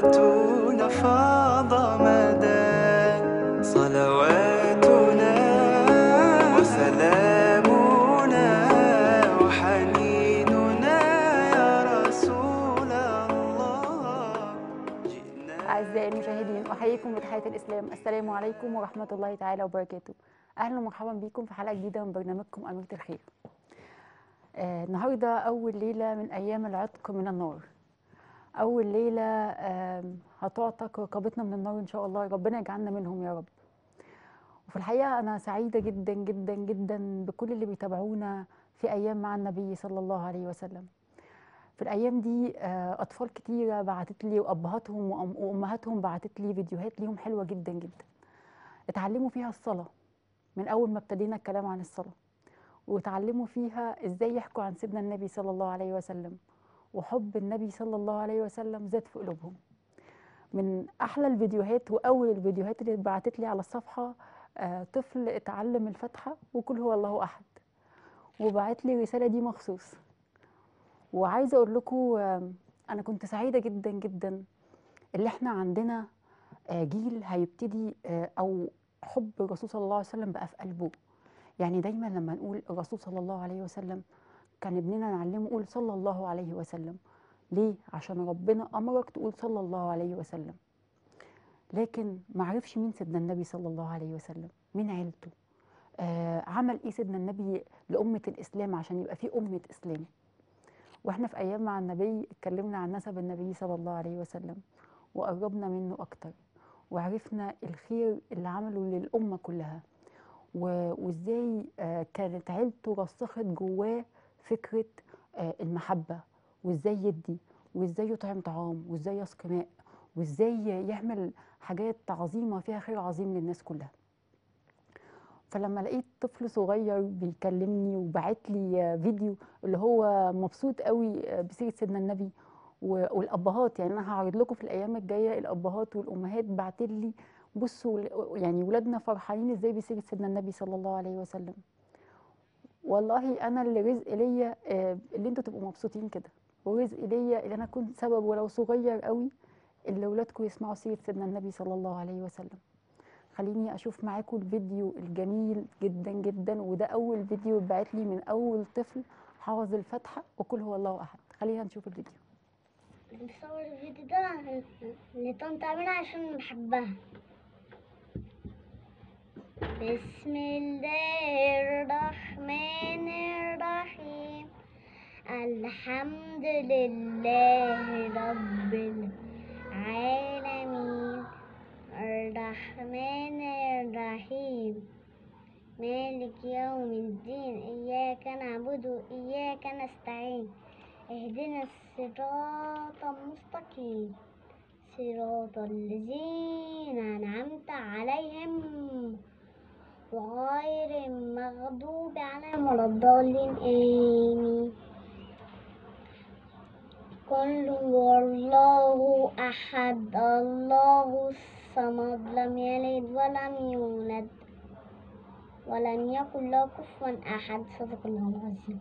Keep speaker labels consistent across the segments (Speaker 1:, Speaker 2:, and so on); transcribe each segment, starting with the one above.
Speaker 1: صلواتنا فاض مدى صلواتنا وسلامنا وحنيننا يا رسول الله جئنا
Speaker 2: أعزائي المشاهدين أحييكم بتحية الإسلام السلام عليكم ورحمة الله تعالى وبركاته أهلا ومرحبا بكم في حلقة جديدة من برنامجكم أميرة الخير آه النهاردة أول ليلة من أيام العتق من النار أول ليلة آه هتعتق رقبتنا من النار إن شاء الله ربنا يجعلنا منهم يا رب وفي الحقيقة أنا سعيدة جدا جدا جدا بكل اللي بيتابعونا في أيام مع النبي صلى الله عليه وسلم في الأيام دي آه، أطفال كتيرة بعتت لي وأبهاتهم وأم- وأمهاتهم بعتت لي فيديوهات ليهم حلوة جدا جدا اتعلموا فيها الصلاة من أول ما ابتدينا الكلام عن الصلاة وتعلموا فيها إزاي يحكوا عن سيدنا النبي صلى الله عليه وسلم وحب النبي صلى الله عليه وسلم زاد في قلوبهم من أحلى الفيديوهات وأول الفيديوهات اللي اتبعتت لي على الصفحة آه، طفل اتعلم الفاتحة وكل هو الله أحد وبعت لي الرسالة دي مخصوص وعايزه اقول لكم آم، انا كنت سعيده جدا جدا اللي احنا عندنا آه، جيل هيبتدي آه، او حب الرسول صلى الله عليه وسلم بقى في قلبه يعني دايما لما نقول الرسول صلى الله عليه وسلم كان ابننا نعلمه قول صلى الله عليه وسلم ليه عشان ربنا امرك تقول صلى الله عليه وسلم لكن ما عرفش مين سيدنا النبي صلى الله عليه وسلم مين عيلته آه عمل ايه سيدنا النبي لامه الاسلام عشان يبقى في امه اسلام واحنا في ايام مع النبي اتكلمنا عن نسب النبي صلى الله عليه وسلم وقربنا منه اكتر وعرفنا الخير اللي عمله للامه كلها و- وازاي آه، كانت عيلته رسخت جواه فكره آه، المحبه وازاي يدي وازاي يطعم طعام وازاي يسقي ماء وازاي يعمل حاجات عظيمه فيها خير عظيم للناس كلها فلما لقيت طفل صغير بيكلمني وبعت لي فيديو اللي هو مبسوط قوي بسيره سيدنا النبي و- والابهات يعني انا هعرض لكم في الايام الجايه الابهات والامهات بعتت لي بصوا يعني ولادنا فرحانين ازاي بسيره سيدنا النبي صلى الله عليه وسلم والله انا اللي رزق ليا آه، اللي انتوا تبقوا مبسوطين كده ورزق ليا اللي انا كنت سبب ولو صغير قوي اللي ولادكم يسمعوا سيره سيدنا النبي صلى الله عليه وسلم خليني اشوف معاكم الفيديو الجميل جدا جدا وده اول فيديو اتبعت لي من اول طفل حافظ الفاتحه وكل هو الله احد خلينا نشوف الفيديو
Speaker 3: بصور الفيديو ده لطنط أمينة عشان بحبها بسم الله الرحمن الرحيم الحمد لله رب العالمين الرحمن الرحيم مالك يوم الدين إياك نعبد وإياك نستعين اهدنا الصراط المستقيم صراط الذين أنعمت عليهم غير المغضوب عليهم ولا الضالين آمين قل هو الله أحد الله الصمد لم يلد ولم يولد ولم يكن له كفوا أحد صدق الله العظيم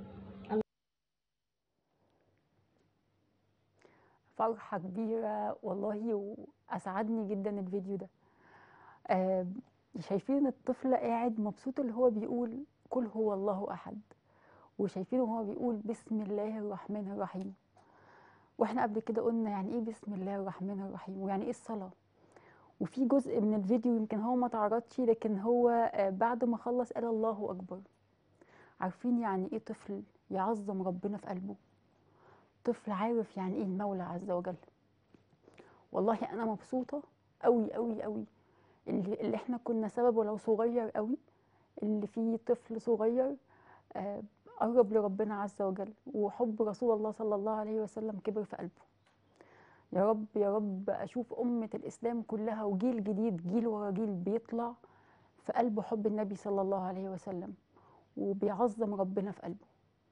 Speaker 2: فرحه كبيره والله واسعدني جدا الفيديو ده آه شايفين الطفل قاعد مبسوط اللي هو بيقول قل هو الله احد وشايفينه هو بيقول بسم الله الرحمن الرحيم واحنا قبل كده قلنا يعني ايه بسم الله الرحمن الرحيم ويعني ايه الصلاه وفي جزء من الفيديو يمكن هو ما تعرضش لكن هو آه، بعد ما خلص قال الله اكبر عارفين يعني ايه طفل يعظم ربنا في قلبه طفل عارف يعني ايه المولى عز وجل والله انا مبسوطه قوي قوي قوي اللي, اللي احنا كنا سبب ولو صغير قوي اللي فيه طفل صغير آه، قرب لربنا عز وجل وحب رسول الله صلى الله عليه وسلم كبر في قلبه يا رب يا رب اشوف امه الاسلام كلها وجيل جديد جيل ورا جيل بيطلع في قلبه حب النبي صلى الله عليه وسلم وبيعظم ربنا في قلبه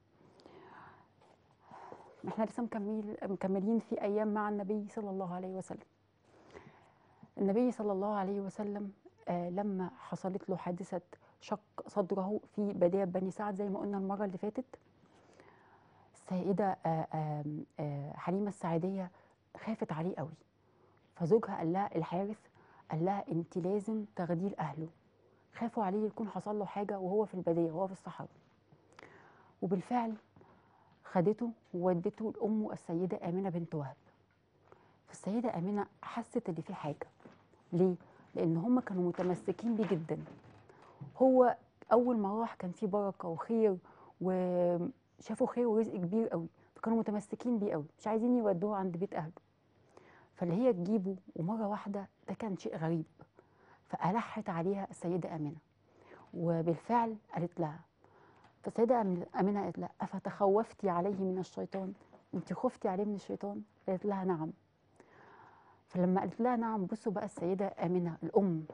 Speaker 2: احنا لسه مكمل مكملين في ايام مع النبي صلى الله عليه وسلم النبي صلى الله عليه وسلم آه لما حصلت له حادثه شق صدره في بدايه بني سعد زي ما قلنا المره اللي فاتت السيده آه آه آه حليمه السعيديه خافت عليه قوي فزوجها قال لها الحارث قال لها انت لازم تاخديه لاهله خافوا عليه يكون حصل له حاجه وهو في الباديه وهو في الصحراء وبالفعل خدته وودته لامه السيده امنه بنت وهب فالسيده امنه حست ان في حاجه ليه لان هم كانوا متمسكين بيه جدا هو اول ما راح كان في بركه وخير وشافوا خير ورزق كبير قوي فكانوا متمسكين بيه قوي مش عايزين يودوه عند بيت اهله فاللي هي تجيبه ومره واحده ده كان شيء غريب فألحت عليها السيده امنه وبالفعل قالت لها فالسيده أم- امنه قالت لها افتخوفتي عليه من الشيطان انت خفتي عليه من الشيطان قالت لها نعم فلما قالت لها نعم بصوا بقى السيده امنه الام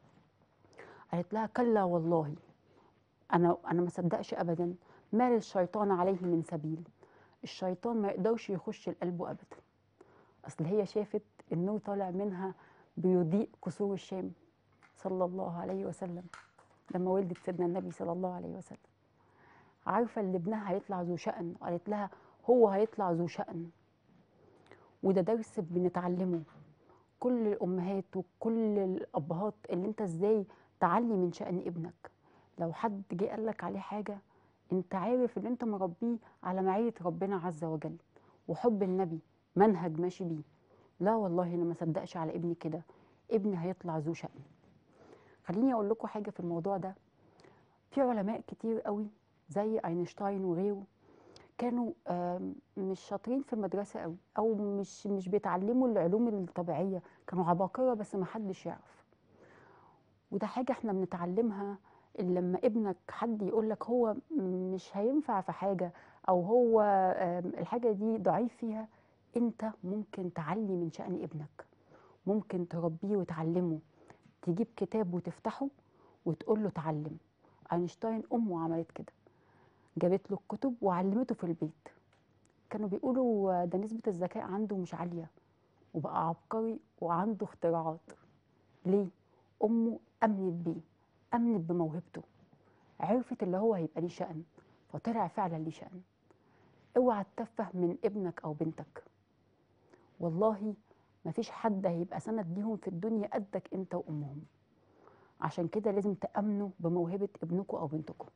Speaker 2: قالت لها كلا والله انا انا ما صدقش ابدا ما للشيطان عليه من سبيل الشيطان ما يقدرش يخش القلب ابدا اصل هي شافت النور طالع منها بيضيء قصور الشام صلى الله عليه وسلم لما ولدت سيدنا النبي صلى الله عليه وسلم عارفه ان ابنها هيطلع ذو شأن قالت لها هو هيطلع ذو شأن وده درس بنتعلمه كل الامهات وكل الابهات اللي انت ازاي تعلي من شأن ابنك لو حد جه قال لك عليه حاجه انت عارف ان انت مربيه على معيه ربنا عز وجل وحب النبي منهج ماشي بيه لا والله انا ما صدقش على ابني كده ابني هيطلع ذو شأن خليني اقول لكم حاجه في الموضوع ده في علماء كتير قوي زي اينشتاين وغيره كانوا آم، مش شاطرين في المدرسه قوي او مش مش بيتعلموا العلوم الطبيعيه كانوا عباقره بس ما حدش يعرف وده حاجه احنا بنتعلمها اللي لما ابنك حد يقول لك هو مش هينفع في حاجه او هو آم، الحاجه دي ضعيف فيها انت ممكن تعلي من شأن ابنك ممكن تربيه وتعلمه تجيب كتاب وتفتحه وتقول له اتعلم اينشتاين امه عملت كده جابت له الكتب وعلمته في البيت كانوا بيقولوا ده نسبة الذكاء عنده مش عالية وبقى عبقري وعنده اختراعات ليه؟ أمه أمنت بيه أمنت بموهبته عرفت اللي هو هيبقى ليه شأن فطلع فعلا ليه شأن اوعى تتفه من ابنك أو بنتك والله مفيش حد هيبقى سند ليهم في الدنيا قدك انت وامهم عشان كده لازم تأمنوا بموهبة ابنكم أو بنتكم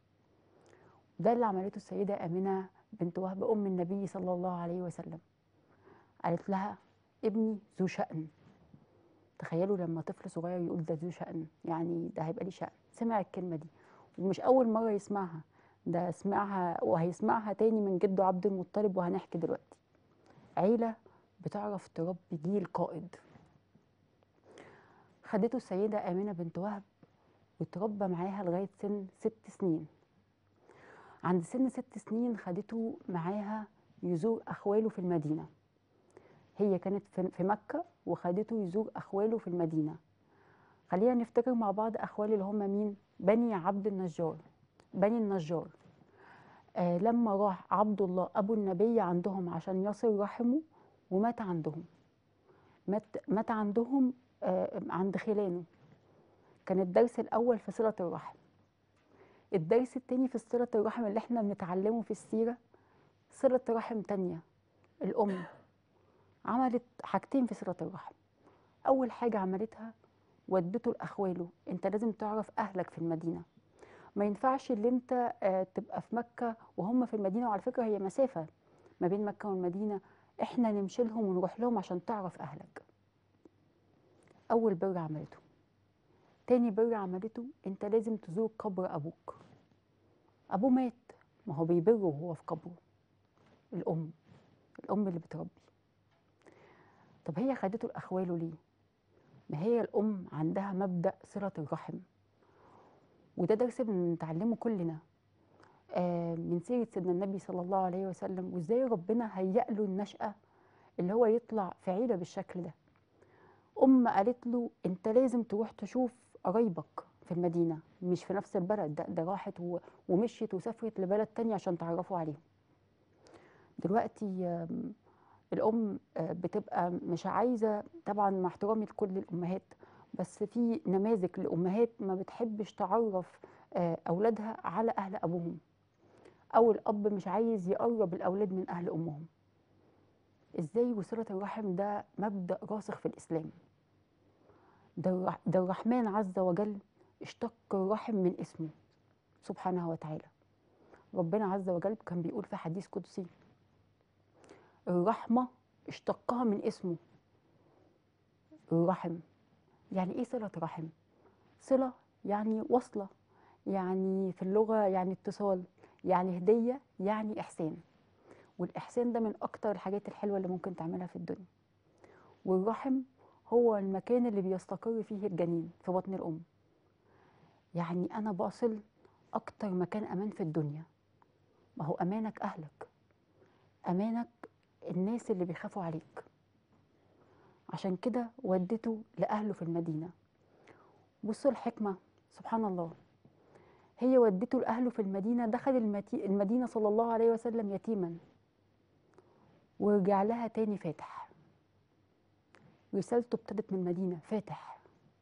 Speaker 2: ده اللي عملته السيدة آمنة بنت وهب أم النبي صلى الله عليه وسلم قالت لها ابني ذو شأن تخيلوا لما طفل صغير يقول ده ذو شأن يعني ده هيبقى ليه شأن سمع الكلمة دي ومش أول مرة يسمعها ده سمعها وهيسمعها تاني من جده عبد المطلب وهنحكي دلوقتي عيلة بتعرف تربي جيل قائد خدته السيدة آمنة بنت وهب وتربى معاها لغاية سن ست سنين عند سن ست سنين خدته معاها يزور أخواله في المدينة هي كانت في في مكة وخدته يزور أخواله في المدينة خلينا نفتكر مع بعض أخوال اللي هم مين بني عبد النجار بني النجار آه لما راح عبد الله أبو النبي عندهم عشان يصل رحمه ومات عندهم مات مات عندهم آه عند خلانه كان الدرس الأول في صلة الرحم الدرس التاني في صلة الرحم اللي احنا بنتعلمه في السيرة صلة رحم تانية الأم عملت حاجتين في صلة الرحم أول حاجة عملتها ودته لأخواله أنت لازم تعرف أهلك في المدينة ما ينفعش اللي أنت آه، تبقى في مكة وهم في المدينة وعلى فكرة هي مسافة ما بين مكة والمدينة احنا نمشي لهم ونروح لهم عشان تعرف أهلك أول بر عملته تاني بر عملته أنت لازم تزور قبر أبوك أبوه مات ما هو بيبره وهو في قبره الأم الأم اللي بتربي طب هي خدته لأخواله ليه؟ ما هي الأم عندها مبدأ صلة الرحم وده درس بنتعلمه كلنا آه من سيرة سيدنا النبي صلى الله عليه وسلم وازاي ربنا هيأ له النشأة اللي هو يطلع في عيلة بالشكل ده أم قالت له أنت لازم تروح تشوف قرايبك في المدينة مش في نفس البلد ده, ده راحت و- ومشيت وسافرت لبلد تاني عشان تعرفوا عليهم دلوقتي آم، الأم آه، بتبقى مش عايزة طبعا مع احترامي لكل الأمهات بس في نماذج لأمهات ما بتحبش تعرف آه، أولادها على أهل أبوهم أو الأب مش عايز يقرب الأولاد من أهل أمهم ازاي وصلة الرحم ده مبدأ راسخ في الإسلام ده, الرح- ده الرحمن عز وجل اشتق الرحم من اسمه سبحانه وتعالى ربنا عز وجل كان بيقول في حديث قدسي الرحمة اشتقها من اسمه الرحم يعني ايه صلة رحم صلة يعني وصلة يعني في اللغة يعني اتصال يعني هدية يعني إحسان والإحسان ده من أكتر الحاجات الحلوة اللي ممكن تعملها في الدنيا والرحم هو المكان اللي بيستقر فيه الجنين في بطن الأم يعني أنا بصل أكتر مكان أمان في الدنيا ما هو أمانك أهلك أمانك الناس اللي بيخافوا عليك عشان كده ودته لأهله في المدينة بصوا الحكمة سبحان الله هي ودته لأهله في المدينة دخل المتي... المدينة صلى الله عليه وسلم يتيما ورجع لها تاني فاتح رسالته ابتدت من المدينة فاتح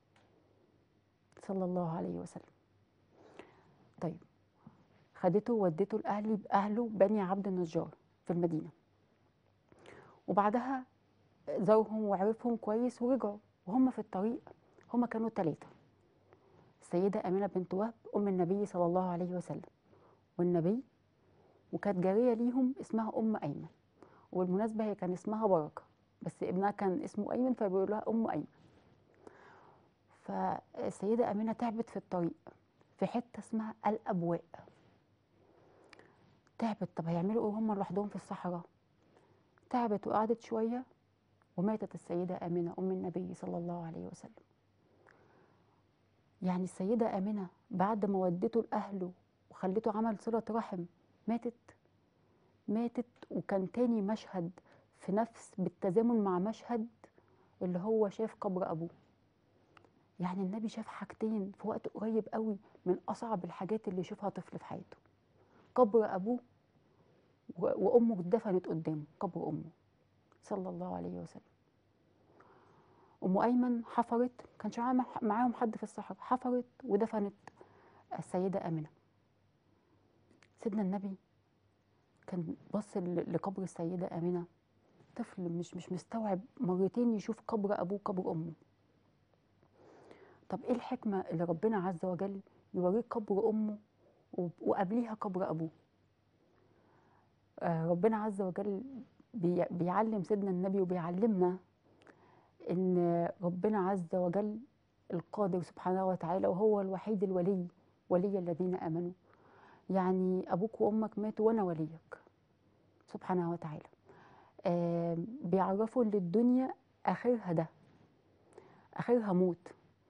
Speaker 2: صلى الله عليه وسلم طيب خدته ودته لأهلي أهله بني عبد النجار في المدينة وبعدها زارهم وعرفهم كويس ورجعوا وهم في الطريق هم كانوا ثلاثة السيدة أمينة بنت وهب أم النبي صلى الله عليه وسلم والنبي وكانت جارية ليهم اسمها أم أيمن وبالمناسبة هي كان اسمها بركة بس ابنها كان اسمه أيمن فبيقول لها أم أيمن فالسيدة أمينة تعبت في الطريق في حتة اسمها الأبواء تعبت طب هيعملوا ايه هم لوحدهم في الصحراء تعبت وقعدت شوية وماتت السيدة آمنة أم النبي صلى الله عليه وسلم يعني السيدة آمنة بعد ما ودته لأهله وخلته عمل صلة رحم ماتت ماتت وكان تاني مشهد في نفس بالتزامن مع مشهد اللي هو شاف قبر أبوه يعني النبي شاف حاجتين في وقت قريب قوي من أصعب الحاجات اللي يشوفها طفل في حياته قبر أبوه و- وأمه اتدفنت قدامه قبر أمه صلى الله عليه وسلم أم أيمن حفرت كانش معاهم- معاهم حد في الصحراء حفرت ودفنت السيدة آمنة سيدنا النبي كان بص ل- لقبر السيدة آمنة طفل مش مش مستوعب مرتين يشوف قبر أبوه قبر أمه طب إيه الحكمة اللي ربنا عز وجل يوريه قبر أمه وب- وقبليها قبر أبوه آه، ربنا عز وجل بي- بيعلم سيدنا النبي وبيعلمنا ان ربنا عز وجل القادر سبحانه وتعالى وهو الوحيد الولي ولي الذين امنوا يعني ابوك وامك ماتوا وانا وليك سبحانه وتعالى آه بيعرفوا ان الدنيا اخرها ده اخرها موت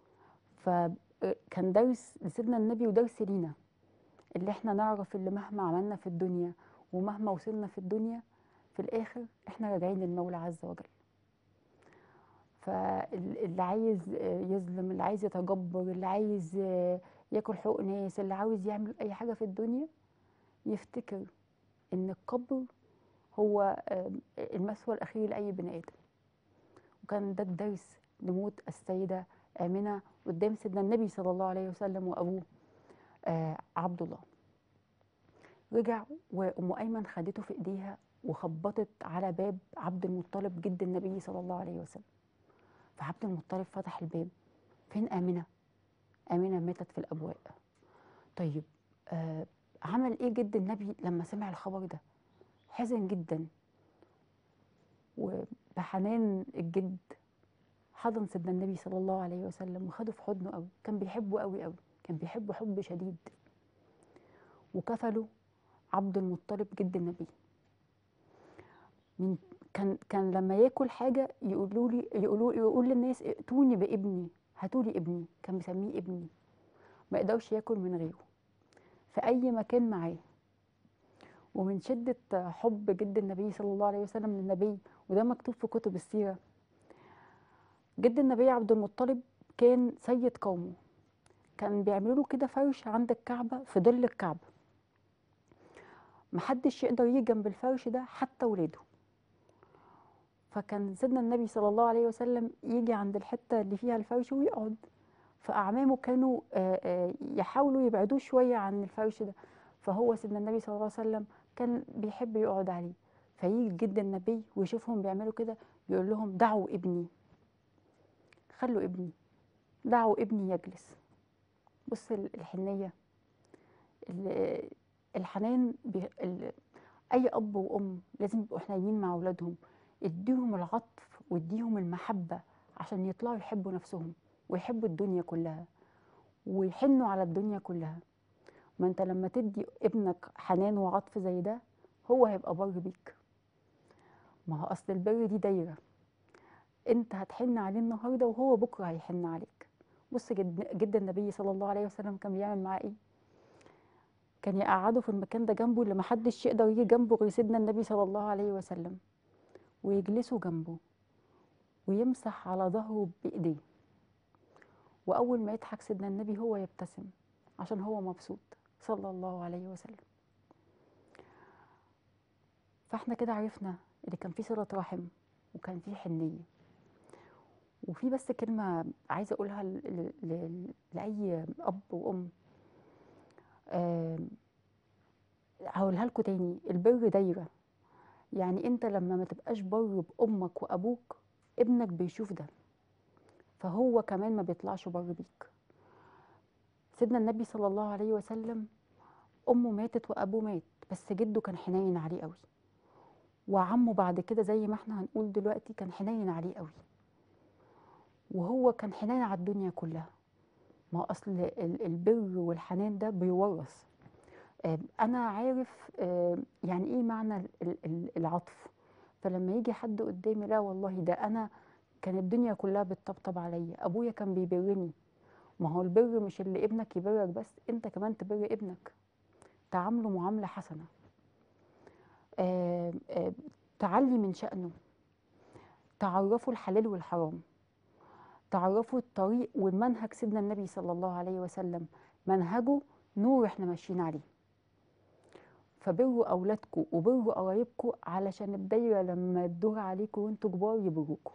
Speaker 2: فكان درس لسيدنا النبي ودرس لينا اللي احنا نعرف اللي مهما عملنا في الدنيا ومهما وصلنا في الدنيا في الاخر احنا راجعين للمولى عز وجل فاللي عايز آه، يظلم اللي عايز يتجبر اللي عايز آه، ياكل حقوق ناس اللي عاوز يعمل اي حاجه في الدنيا يفتكر ان القبر هو آه، المثوى الاخير لاي بني ادم وكان ده الدرس لموت السيده امنه قدام سيدنا النبي صلى الله عليه وسلم وابوه آه، عبد الله رجع وام ايمن خدته في ايديها وخبطت على باب عبد المطلب جد النبي صلى الله عليه وسلم فعبد المطلب فتح الباب فين آمنة؟ آمنة ماتت في الأبواء طيب آه عمل إيه جد النبي لما سمع الخبر ده؟ حزن جدا وبحنان الجد حضن سيدنا النبي صلى الله عليه وسلم وخده في حضنه قوي كان بيحبه قوي قوي كان بيحبه حب شديد وكفله عبد المطلب جد النبي من كان كان لما ياكل حاجه يقولوا لي يقولوا يقول للناس ائتوني بابني هاتوا لي ابني كان مسميه ابني ما يقدرش ياكل من غيره في اي مكان معاه ومن شده حب جد النبي صلى الله عليه وسلم للنبي وده مكتوب في كتب السيره جد النبي عبد المطلب كان سيد قومه كان بيعملوا له كده فرش عند الكعبه في ظل الكعبه محدش يقدر يجي جنب الفرش ده حتى ولاده فكان سيدنا النبي صلى الله عليه وسلم يجي عند الحته اللي فيها الفرش ويقعد فاعمامه كانوا آه، آه، يحاولوا يبعدوه شويه عن الفرش ده فهو سيدنا النبي صلى الله عليه وسلم كان بيحب يقعد عليه فيجي جد النبي ويشوفهم بيعملوا كده يقول لهم دعوا ابني خلوا ابني دعوا ابني يجلس بص ال- الحنية ال- الحنان بي... ال... أي أب وأم لازم يبقوا حنينين مع أولادهم اديهم العطف واديهم المحبة عشان يطلعوا يحبوا نفسهم ويحبوا الدنيا كلها ويحنوا على الدنيا كلها ما انت لما تدي ابنك حنان وعطف زي ده هو هيبقى بر بيك ما هو اصل البر دي دايره انت هتحن عليه النهارده وهو بكره هيحن عليك بص جد, جد النبي صلى الله عليه وسلم كان بيعمل معاه ايه كان يقعده في المكان ده جنبه اللي محدش يقدر يجي جنبه غير سيدنا النبي صلى الله عليه وسلم ويجلسوا جنبه ويمسح على ظهره بايديه واول ما يضحك سيدنا النبي هو يبتسم عشان هو مبسوط صلى الله عليه وسلم فاحنا كده عرفنا اللي كان فيه صلة رحم وكان فيه حنية وفي بس كلمة عايزة أقولها ل- ل- ل- لأي أب وأم آم، هقولها لكم تاني البر دايرة يعني أنت لما ما تبقاش بر بأمك وأبوك ابنك بيشوف ده فهو كمان ما بيطلعش بر بيك سيدنا النبي صلى الله عليه وسلم أمه ماتت وأبوه مات بس جده كان حنين عليه قوي وعمه بعد كده زي ما احنا هنقول دلوقتي كان حنين عليه قوي وهو كان حنين على الدنيا كلها ما هو اصل ال- البر والحنان ده بيورث آه، انا عارف آه، يعني ايه معنى ال- ال- ال- العطف فلما يجي حد قدامي لا والله ده انا كان الدنيا كلها بتطبطب عليا ابويا كان بيبرني ما هو البر مش اللي ابنك يبرك بس انت كمان تبر ابنك تعامله معاملة حسنة آه، آه، تعلي من شأنه تعرفوا الحلال والحرام تعرفوا الطريق والمنهج سيدنا النبي صلى الله عليه وسلم منهجه نور احنا ماشيين عليه فبروا اولادكم وبروا قرايبكم علشان الدايره لما تدور عليكم وانتوا كبار يبروكم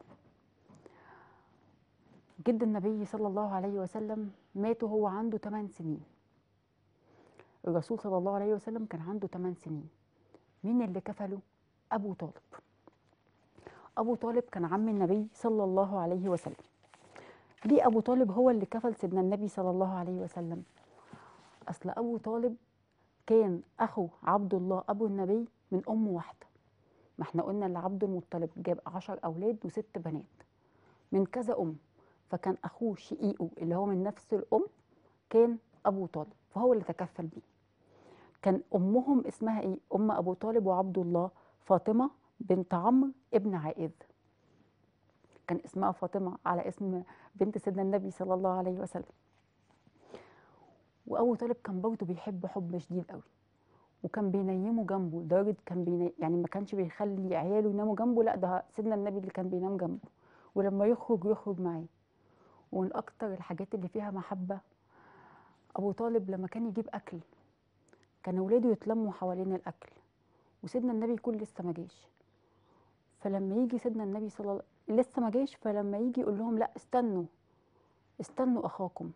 Speaker 2: جد النبي صلى الله عليه وسلم مات وهو عنده 8 سنين الرسول صلى الله عليه وسلم كان عنده 8 سنين مين اللي كفله ابو طالب ابو طالب كان عم النبي صلى الله عليه وسلم ليه ابو طالب هو اللي كفل سيدنا النبي صلى الله عليه وسلم اصل ابو طالب كان اخو عبد الله ابو النبي من ام واحده ما احنا قلنا ان عبد المطلب جاب عشر اولاد وست بنات من كذا ام فكان اخوه شقيقه اللي هو من نفس الام كان ابو طالب فهو اللي تكفل بيه كان امهم اسمها ايه ام ابو طالب وعبد الله فاطمه بنت عمرو ابن عائذ كان اسمها فاطمه على اسم بنت سيدنا النبي صلى الله عليه وسلم وابو طالب كان برضه بيحب حب شديد قوي وكان بينيمه جنبه لدرجه كان بيني... يعني ما كانش بيخلي عياله يناموا جنبه لا ده سيدنا النبي اللي كان بينام جنبه ولما يخرج يخرج معاه ومن اكتر الحاجات اللي فيها محبه ابو طالب لما كان يجيب اكل كان ولاده يتلموا حوالين الاكل وسيدنا النبي يكون لسه ما جاش فلما يجي سيدنا النبي صلى الله لسه ما جاش فلما يجي يقول لهم لا استنوا استنوا اخاكم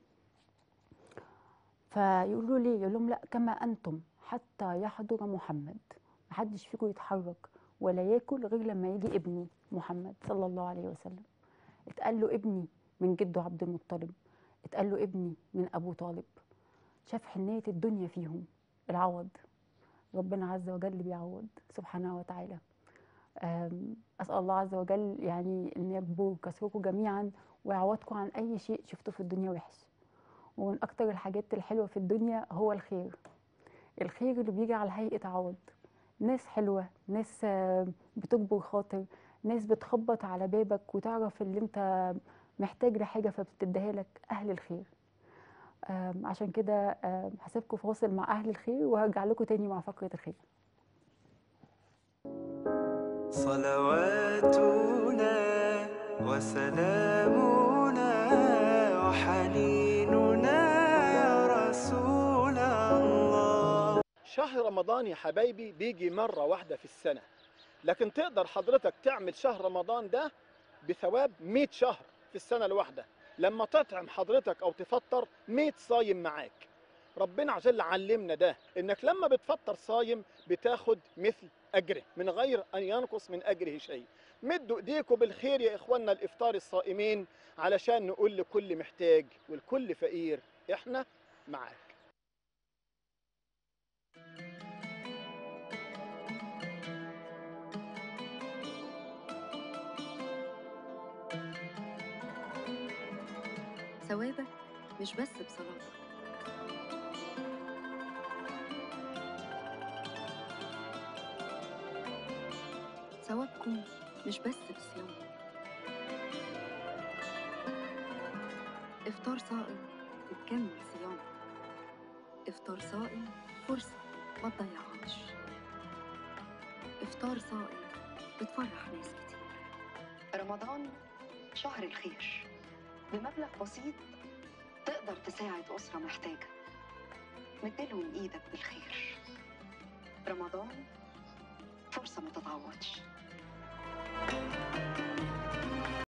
Speaker 2: فيقولوا ليه يقول لهم لا كما انتم حتى يحضر محمد محدش فيكم يتحرك ولا ياكل غير لما يجي ابني محمد صلى الله عليه وسلم اتقال له ابني من جده عبد المطلب اتقال له ابني من ابو طالب شاف حنية الدنيا فيهم العوض ربنا عز وجل بيعوض سبحانه وتعالى أم، أسأل الله عز وجل يعني أن يكبر كسركم جميعا ويعوضكم عن أي شيء شفتوه في الدنيا وحش ومن أكتر الحاجات الحلوة في الدنيا هو الخير الخير اللي بيجي على هيئة عوض ناس حلوة ناس آه، بتكبر خاطر ناس بتخبط على بابك وتعرف اللي انت محتاج لحاجة فبتديها لك أهل الخير آم، عشان كده آم، هسيبكم فاصل مع أهل الخير وهرجع لكم تاني مع فقرة الخير
Speaker 1: صلواتنا وسلامنا وحنيننا يا رسول الله
Speaker 4: شهر رمضان يا حبايبي بيجي مرة واحدة في السنة لكن تقدر حضرتك تعمل شهر رمضان ده بثواب 100 شهر في السنة الواحدة لما تطعم حضرتك أو تفطر 100 صايم معاك ربنا عز وجل علمنا ده إنك لما بتفطر صايم بتاخد مثل أجره من غير أن ينقص من أجره شيء مدوا إيديكم بالخير يا إخواننا الإفطار الصائمين علشان نقول لكل محتاج والكل فقير إحنا معاك
Speaker 5: ثوابك مش بس بصلاتك ثوابكم مش بس بصيامكم افطار صائم بتكمل صيامك افطار صائم فرصة ما تضيعهاش افطار صائم بتفرح ناس كتير رمضان شهر الخير بمبلغ بسيط تقدر تساعد أسرة محتاجة مديلهم إيدك بالخير رمضان فرصة ما تتعوضش